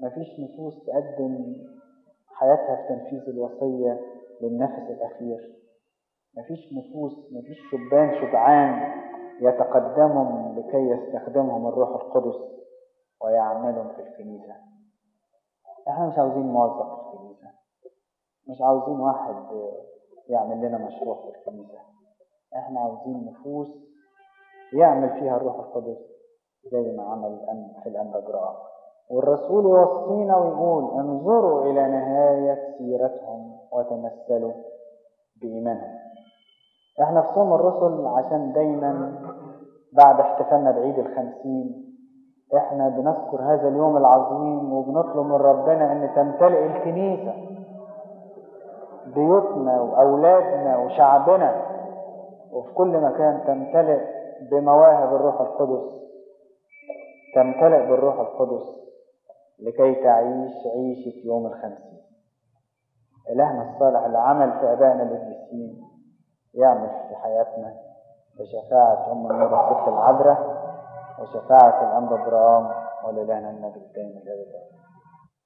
مفيش نفوس تقدم حياتها في تنفيذ الوصية للنفس الأخير مفيش نفوس مفيش شبان شجعان يتقدمهم لكي يستخدمهم الروح القدس ويعملهم في الكنيسة احنا مش عاوزين موظف في الكنيسة مش عاوزين واحد يعمل لنا مشروع في الكنيسة احنا عاوزين نفوس يعمل فيها الروح القدس زي ما عمل في الأنبجراء والرسول يوصينا ويقول انظروا إلى نهاية سيرتهم وتمثلوا بإيمانهم احنا في صوم الرسل عشان دايما بعد احتفالنا بعيد الخمسين احنا بنذكر هذا اليوم العظيم وبنطلب من ربنا ان تمتلئ الكنيسة بيوتنا واولادنا وشعبنا وفي كل مكان تمتلئ بمواهب الروح القدس تمتلئ بالروح القدس لكي تعيش عيشة يوم الخمسين إلهنا الصالح اللي عمل في آبائنا القديسين يعمل في حياتنا بشفاعة أم النور الست العذراء وشفاعة الأنبا إبراهيم ولله النبي الدائم الأبد